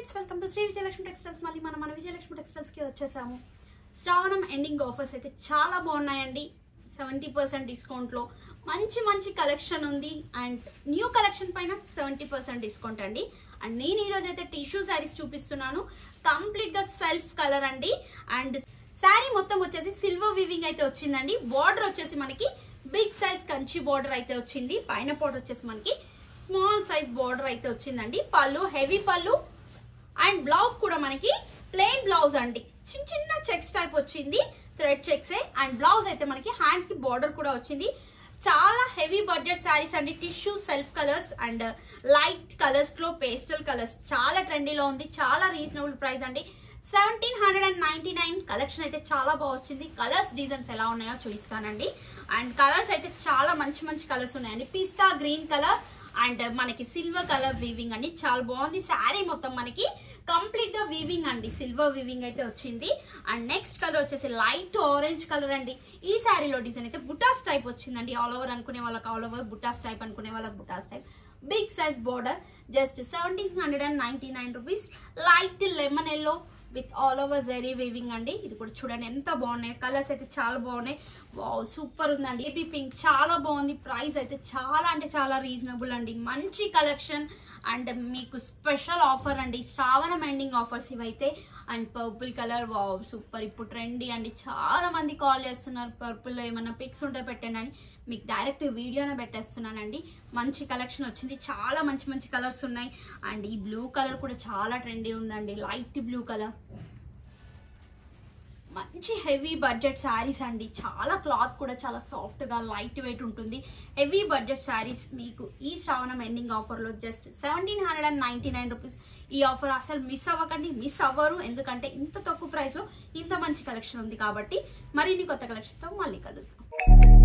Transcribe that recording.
friends welcome to Sri Vijayalakshmi textiles మళ్ళీ మనం మన విజయలక్ష్మి టెక్స్టైల్స్ కి వచ్చేసాము శ్రావణం ఎండింగ్ ఆఫర్స్ అయితే చాలా బాగున్నాయండి సెవెంటీ పర్సెంట్ డిస్కౌంట్ లో మంచి మంచి కలెక్షన్ ఉంది అండ్ న్యూ కలెక్షన్ పైన సెవెంటీ పర్సెంట్ డిస్కౌంట్ అండి అండ్ నేను ఈ రోజు అయితే టిష్యూ శారీస్ చూపిస్తున్నాను కంప్లీట్ గా సెల్ఫ్ కలర్ అండి అండ్ శారీ మొత్తం వచ్చేసి సిల్వర్ వివింగ్ అయితే వచ్చిందండి బార్డర్ వచ్చేసి మనకి బిగ్ సైజ్ కంచి బార్డర్ అయితే వచ్చింది పైన బార్డర్ వచ్చేసి మనకి స్మాల్ సైజ్ బార్డర్ అయితే వచ్చిందండి పళ్ళు హెవీ పళ్ళు అండ్ బ్లౌజ్ కూడా మనకి ప్లెయిన్ బ్లౌజ్ అండి చిన్న చిన్న చెక్స్ టైప్ వచ్చింది థ్రెడ్ చెక్స్ అండ్ బ్లౌజ్ అయితే మనకి హ్యాండ్స్ కి బార్డర్ కూడా వచ్చింది చాలా హెవీ బడ్జెట్ శారీస్ అండి tissue self colours and light colours లో పేస్టల్ కలర్స్ చాలా ట్రెండీలో ఉంది చాలా రీజనబుల్ ప్రైస్ అండి seventeen hundred and ninety nine collection అయితే చాలా బాగా వచ్చింది కలర్స్ డిజైన్స్ ఎలా ఉన్నాయో చూపిస్తానండి అండ్ కలర్స్ అయితే చాలా మంచి మంచి కలర్స్ ఉన్నాయండి పిస్తా గ్రీన్ కలర్ అండ్ మనకి సిల్వర్ కలర్ వీవింగ్ అండి చాలా బాగుంది శారీ మొత్తం మనకి కంప్లీట్ గా వీవింగ్ అండి సిల్వర్ వీవింగ్ అయితే వచ్చింది అండ్ నెక్స్ట్ కలర్ వచ్చేసి లైట్ ఆరెంజ్ కలర్ అండి ఈ శారీలో డిజైన్ అయితే బుటాస్ టైప్ వచ్చిందండి ఆల్ ఓవర్ అనుకునే వాళ్ళకి ఆల్ ఓవర్ బుటాస్ టైప్ అనుకునే వాళ్ళకి బుటాస్ type big size border just seventeen hundred and ninety nine rupees light lemon yellow with all over zari weaving అండి ఇది కూడా చూడండి ఎంత బాగున్నాయి కలర్స్ అయితే చాలా బాగున్నాయి వావ్ సూపర్ ఉందండి ఏబీ పింక్ చాలా బాగుంది ప్రైస్ అయితే చాలా అంటే చాలా రీజనబుల్ అండి మంచి కలెక్షన్ అండ్ మీకు స్పెషల్ ఆఫర్ అండి శ్రావణం ఎండింగ్ ఆఫర్స్ ఇవైతే and purple colour wow super ఇప్పుడు ట్రెండీ అండి చాలా మంది కాల్ చేస్తున్నారు పర్పుల్ లో ఏమన్నా పిక్స్ ఉంటే పెట్టండి అని మీకు డైరెక్ట్ వీడియోనే పెట్టేస్తున్నానండి మంచి కలెక్షన్ వచ్చింది చాలా మంచి మంచి కలర్స్ ఉన్నాయి అండ్ ఈ బ్లూ కలర్ కూడా చాలా ట్రెండీ ఉందండి లైట్ బ్లూ కలర్ మంచి హెవీ బడ్జెట్ శారీస్ అండి చాలా క్లాత్ కూడా చాలా సాఫ్ట్ గా లైట్ వెయిట్ ఉంటుంది హెవీ బడ్జెట్ శారీస్ మీకు ఈ శ్రావణం ఎండింగ్ ఆఫర్ లో just seventeen hundred and ninety nine rupees ఈ ఆఫర్ అసలు మిస్ అవ్వకండి మిస్ అవ్వరు ఎందుకంటే ఇంత తక్కువ ప్రైస్ లో ఇంత మంచి కలెక్షన్ ఉంది కాబట్టి మరిన్ని కొత్త కలెక్షన్ తో మళ్ళీ కలుద్దాం